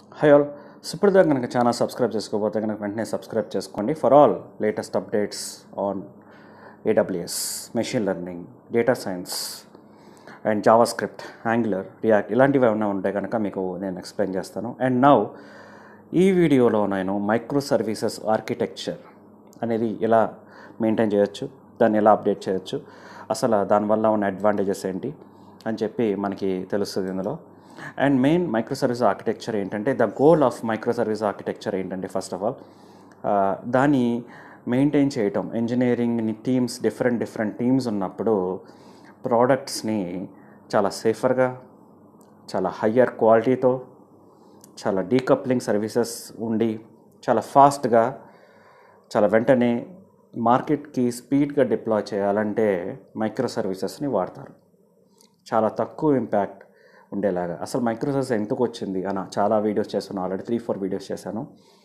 high all ఇప్పటిదాకా కనుక channel subscribe చేసుకోకపోతే కనుక వెంటనే సబ్స్క్రైబ్ చేసుకోండి for all latest updates on AWS machine learning data science and JavaScript Angular React ఇలాంటివి ఏమైనా ఉంటే కనుక మీకు నేను ఎక్స్ప్లెయిన్ చేస్తాను అండ్ నౌ ఈ వీడియోలో నేను మైక్రో సర్వీసెస్ ఆర్కిటెక్చర్ అనేది ఎలా మెయింటైన్ చేయొచ్చు దాన్ని ఎలా అప్డేట్ చేయొచ్చు అసలు దానివల్ల ఉన్న అడ్వాంటేజెస్ ఏంటి అని చెప్పి మనకి తెలుస్తుంది ఇందులో and main microservice architecture ఏంటంటే the goal of microservice architecture ఏంటంటే ఫస్ట్ ఆఫ్ ఆల్ దాన్ని మెయింటైన్ చేయటం engineering teams different different teams ఉన్నప్పుడు ప్రోడక్ట్స్ని చాలా సేఫర్గా చాలా హయ్యర్ క్వాలిటీతో చాలా డీకప్లింగ్ సర్వీసెస్ ఉండి చాలా ఫాస్ట్గా చాలా వెంటనే మార్కెట్కి స్పీడ్గా డిప్లాయ్ చేయాలంటే మైక్రో సర్వీసెస్ని వాడతారు చాలా తక్కువ ఇంపాక్ట్ ఉండేలాగా అసలు మైక్రో సర్వీస్ ఎందుకు వచ్చింది అన్న చాలా వీడియోస్ చేశాను ఆల్రెడీ త్రీ ఫోర్ వీడియోస్ చేశాను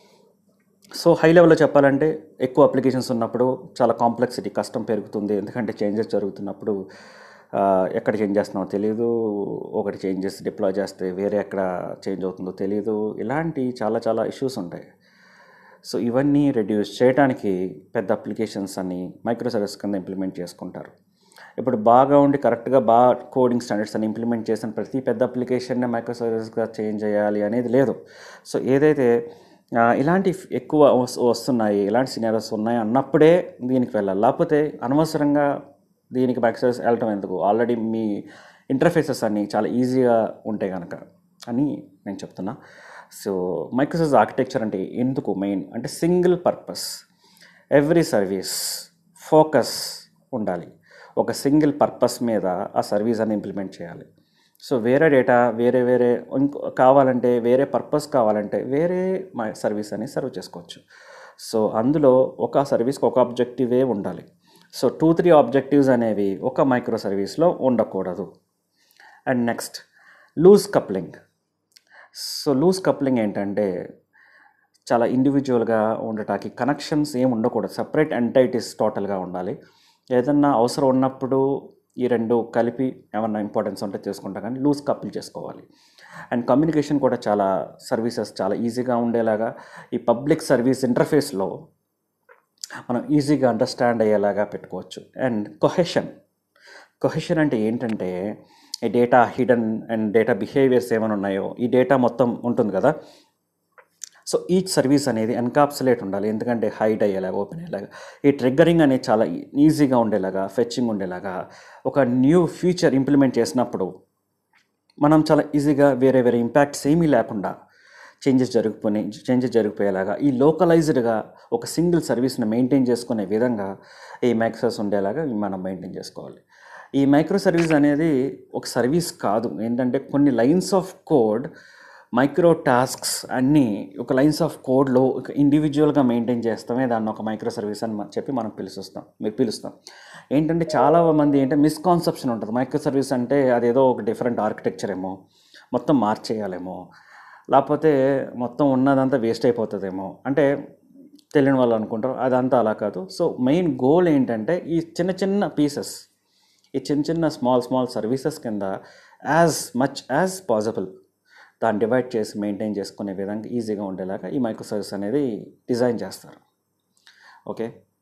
సో హై లెవెల్లో చెప్పాలంటే ఎక్కువ అప్లికేషన్స్ ఉన్నప్పుడు చాలా కాంప్లెక్సిటీ కష్టం పెరుగుతుంది ఎందుకంటే చేంజెస్ జరుగుతున్నప్పుడు ఆ, ఎక్కడ చేంజ్ చేస్తున్నామో తెలియదు ఒకటి చేంజెస్ డిప్లాయ్ చేస్తే వేరే ఎక్కడ చేంజ్ అవుతుందో తెలియదు ఇలాంటి చాలా చాలా ఇష్యూస్ ఉంటాయి సో ఇవన్నీ రెడ్యూస్ చేయడానికి పెద్ద అప్లికేషన్స్ అని మైక్రో సర్వీస్ కింద ఇంప్లిమెంట్ చేసుకుంటారు ఇప్పుడు బాగా ఉండి కరెక్ట్గా బాగా కోడింగ్ స్టాండర్డ్స్ అని ఇంప్లిమెంట్ చేసిన ప్రతి పెద్ద అప్లికేషన్ని మైక్రో సర్వీసెస్గా చేంజ్ చేయాలి అనేది లేదు సో ఏదైతే ఆ, ఇలాంటి ఫ్- ఎక్కువ వస్- వస్తున్నాయి ఇలాంటి సినారీస్ ఉన్నాయి అన్నప్పుడే దీనికి వెళ్ళాలి లేకపోతే అనవసరంగా దీనికి మైక్రో సర్వీస్ వెళ్ళటం ఎందుకు ఆల్రెడీ మీ ఇంటర్ఫేసెస్ అన్నీ చాలా ఈజీగా ఉంటాయి కనుక అని నేను చెప్తున్నా సో మైక్రోసాఫ్ట్ ఆర్కిటెక్చర్ అంటే ఎందుకు మెయిన్ అంటే single purpose every service focus ఉండాలి ఒక సింగిల్ పర్పస్ మీద ఆ సర్వీస్ అని ఇంప్లిమెంట్ చేయాలి సో వేరే డేటా వేరే వేరే ఇంకో కావాలంటే వేరే పర్పస్ కావాలంటే వేరే మా సర్వీస్ అని సర్వ్ చేసుకోవచ్చు సో అందులో ఒక సర్వీస్కి ఒక ఆబ్జెక్టివే ఉండాలి సో టూ త్రీ ఆబ్జెక్టివ్స్ అనేవి ఒక మైక్రో సర్వీస్లో ఉండకూడదు and next loose coupling so loose coupling ఏంటంటే చాలా ఇండివిజువల్గా ఉండటానికి కనెక్షన్స్ ఏం ఉండకూడదు సపరేట్ ఎంటైటీస్ టోటల్గా ఉండాలి ఏదన్నా అవసరం ఉన్నప్పుడు ఈ రెండు కలిపి ఏమన్నా ఇంపార్టెన్స్ ఉంటే చేసుకుంటా కానీ లూజ్ కపుల్ చేసుకోవాలి అండ్ కమ్యూనికేషన్ కూడా చాలా సర్వీసెస్ చాలా ఈజీగా ఉండేలాగా ఈ పబ్లిక్ సర్వీస్ ఇంటర్ఫేస్లో మనం ఈజీగా అండర్స్టాండ్ అయ్యేలాగా పెట్టుకోవచ్చు అండ్ కొహెషన్ కొహెషన్ అంటే ఏంటంటే ఈ data hidden and data behaviours ఏమైనా ఉన్నాయో ఈ డేటా మొత్తం ఉంటుంది కదా సో ఈచ్ సర్వీస్ అనేది ఎన్కాప్సులేట్ ఉండాలి ఎందుకంటే హైడ్ అయ్యేలాగా ఓపెన్ అయ్యేలాగా ఈ ట్రిగ్గరింగ్ అనేది చాలా ఈజీగా ఉండేలాగా ఫెచ్చింగ్ ఉండేలాగా ఒక న్యూ ఫీచర్ ఇంప్లిమెంట్ చేసినప్పుడు మనం చాలా ఈజీగా వేరే వేరే ఇంపాక్ట్స్ ఏమీ లేకుండా చేంజెస్ జరిగిపోయి చేంజెస్ జరిగిపోయేలాగా ఈ లోకలైజ్డ్గా ఒక సింగిల్ సర్వీస్ని మెయింటైన్ చేసుకునే విధంగా ఈ మైక్రోస్ ఉండేలాగా మనం మెయింటైన్ చేసుకోవాలి ఈ మైక్రో సర్వీస్ అనేది ఒక సర్వీస్ కాదు ఏంటంటే కొన్ని lines of code micro tasks అన్నీ ఒక లైన్స్ ఆఫ్ కోడ్లో ఒక ఇండివిజువల్గా మెయింటైన్ చేస్తామే దాన్ని ఒక మైక్రో సర్వీస్ అని మ- చెప్పి మనం పిలుస్తాం మీరు పిలుస్తాం ఏంటంటే చాలా మంది ఏంటంటే మిస్కాన్సెప్షన్ ఉంటుంది మైక్రో సర్వీస్ అంటే అదేదో ఒక డిఫరెంట్ ఆర్కిటెక్చర్ ఏమో మొత్తం మార్చేయాలేమో లేకపోతే మొత్తం ఉన్నదంతా వేస్ట్ అయిపోతుందేమో అంటే తెలియని వాళ్ళు అనుకుంటారు అదంతా అలా కాదు సో మెయిన్ గోల్ ఏంటంటే ఈ చిన్న చిన్న పీసెస్ ఈ చిన్న చిన్న స్మాల్ స్మాల్ సర్వీసెస్ కింద యాజ్ మచ్ యాజ్ పాసిబుల్ దాన్ని డివైడ్ చేసి మెయింటైన్ చేసుకునే విధంగా ఈజీగా ఉండేలాగా ఈ మైక్రో సర్వీస్ అనేది డిజైన్ చేస్తారు ఓకే